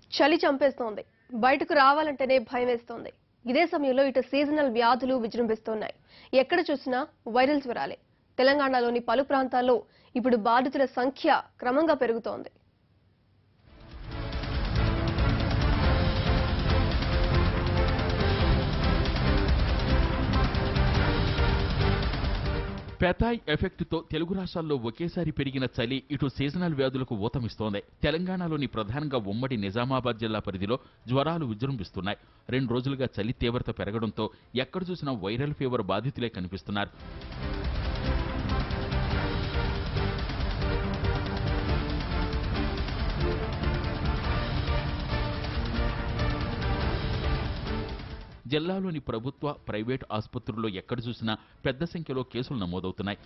చలి చంపేస్తోంది బయటకు రావాలంటేనే భయం వేస్తోంది ఇదే సమయంలో ఇటు సీజనల్ వ్యాధులు విజృంభిస్తున్నాయి ఎక్కడ చూసినా వైరల్ జ్వరాలే తెలంగాణలోని పలు ప్రాంతాల్లో ఇప్పుడు బాధితుల సంఖ్య క్రమంగా పెరుగుతోంది పెథాయ్ ఎఫెక్ట్తో తెలుగు రాష్ట్రాల్లో ఒకేసారి పెరిగిన చలి ఇటు సీజనల్ వ్యాధులకు ఊతమిస్తోంది తెలంగాణలోని ప్రధానంగా ఉమ్మడి నిజామాబాద్ జిల్లా పరిధిలో జ్వరాలు విజృంభిస్తున్నాయి రెండు రోజులుగా చలి తీవ్రత పెరగడంతో ఎక్కడ చూసినా వైరల్ ఫీవర్ బాధితులే కనిపిస్తున్నారు జిల్లాలోని ప్రభుత్వ ప్రైవేట్ ఆసుపత్రుల్లో ఎక్కడ చూసినా పెద్ద సంఖ్యలో కేసులు నమోదవుతున్నాయి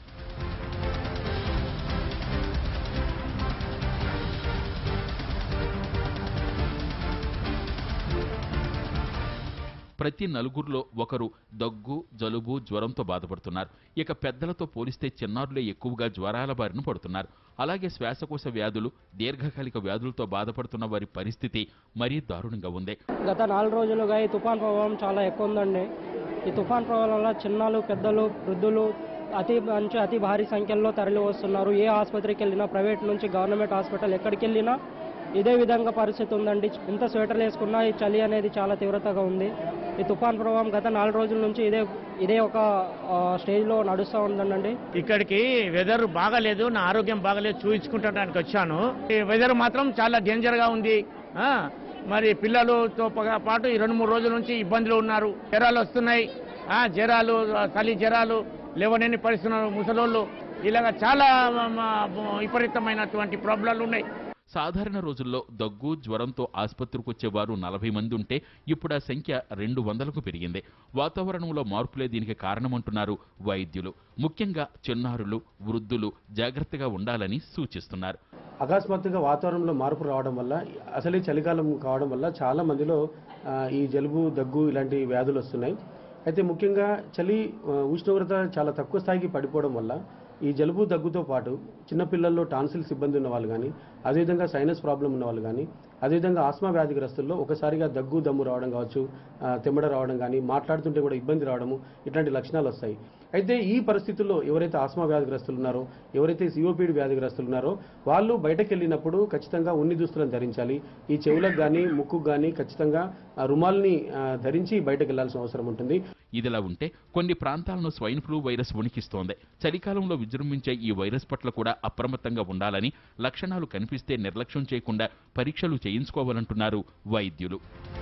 ప్రతి నలుగురిలో ఒకరు దగ్గు జలుబు జ్వరంతో బాధపడుతున్నారు ఇక పెద్దలతో పోలిస్తే చిన్నారులే ఎక్కువగా జ్వరాల బారిన పడుతున్నారు అలాగే శ్వాసకోశ వ్యాధులు దీర్ఘకాలిక వ్యాధులతో బాధపడుతున్న వారి పరిస్థితి మరీ దారుణంగా ఉంది గత నాలుగు రోజులుగా ఈ తుఫాన్ ప్రభావం చాలా ఎక్కువ ఉందండి ఈ తుఫాన్ ప్రభావం వల్ల చిన్నాలు పెద్దలు వృద్ధులు అతి మంచి అతి భారీ సంఖ్యలో తరలి వస్తున్నారు ఏ ఆసుపత్రికి వెళ్ళినా ప్రైవేట్ నుంచి గవర్నమెంట్ హాస్పిటల్ ఎక్కడికి వెళ్ళినా ఇదే విధంగా పరిస్థితి ఉందండి ఇంత స్వెటర్లు వేసుకున్నా ఈ చలి అనేది చాలా తీవ్రతగా ఉంది ఈ తుఫాన్ ప్రభావం గత నాలుగు రోజుల నుంచి ఇదే ఇదే ఒక ఆ, స్టేజ్లో నడుస్తూ ఉందండి ఇక్కడికి వెదర్ బాగాలేదు నా ఆరోగ్యం బాగాలేదు చూయించుకుంటానికి వచ్చాను ఈ వెదర్ మాత్రం చాలా డేంజర్ గా ఉంది ఆ, మరి పిల్లలతో పగ- పాటు ఈ రెండు మూడు రోజుల నుంచి ఇబ్బందులు ఉన్నారు జ్వరాలు వస్తున్నాయి ఆ, జ్వరాలు ఆ, చలి జ్వరాలు లేవనేని పరిస్థితున్నారు ముసలోళ్ళు ఇలాగ చాలా మ, మ, విపరీతమైనటువంటి ప్రాబ్లాలు ఉన్నాయి సాధారణ రోజుల్లో దగ్గు జ్వరంతో ఆసుపత్రికి వచ్చేవారు నలభై మంది ఉంటే ఇప్పుడు ఆ సంఖ్య రెండు వందలకు పెరిగింది వాతావరణంలో మార్పులే దీనికి కారణమంటున్నారు వైద్యులు ముఖ్యంగా చిన్నారులు వృద్ధులు జాగ్రత్తగా ఉండాలని సూచిస్తున్నారు అకస్మాత్తుగా వాతావరణంలో మార్పు రావడం వల్ల అసలే చలికాలం కావడం వల్ల చాలా మందిలో ఆ, ఈ జలుబు దగ్గు ఇలాంటి వ్యాధులు వస్తున్నాయి అయితే ముఖ్యంగా చలి ఆ, ఉష్ణోగ్రత చాలా తక్కువ స్థాయికి పడిపోవడం వల్ల ఈ జలుబు దగ్గుతో పాటు చిన్నపిల్లల్లో టాన్సిల్స్ ఇబ్బంది ఉన్న వాళ్ళు కానీ అదేవిధంగా సైనస్ ప్రాబ్లం ఉన్న వాళ్ళు కానీ అదేవిధంగా ఆస్మా వ్యాధిగ్రస్తుల్లో ఒకసారిగా దగ్గు దమ్ము రావడం కావచ్చు ఆ, తెమ్మడ రావడం కానీ మాట్లాడుతుంటే కూడా ఇబ్బంది రావడము ఇట్లాంటి లక్షణాలు వస్తాయి అయితే ఈ పరిస్థితుల్లో ఎవరైతే ఆస్మా వ్యాధిగ్రస్తులు ఉన్నారో ఎవరైతే సిఓపిడి వ్యాధిగ్రస్తులు ఉన్నారో వాళ్ళు బయటకు వెళ్ళినప్పుడు ఖచ్చితంగా ఉన్ని దుస్తులను ధరించాలి ఈ చెవులకు కానీ ముక్కుకు కానీ ఖచ్చితంగా ఆ రుమాల్ని ఆ, ధరించి బయటకు వెళ్లాల్సిన అవసరం ఉంటుంది ఇదిలా ఉంటే కొన్ని ప్రాంతాలను స్వైన్ ఫ్లూ వైరస్ ఉనికిస్తోంది చలికాలంలో విజృంభించే ఈ వైరస్ పట్ల కూడా అప్రమత్తంగా ఉండాలని లక్షణాలు కనిపిస్తే నిర్లక్ష్యం చేయకుండా పరీక్షలు చేయించుకోవాలంటున్నారు వైద్యులు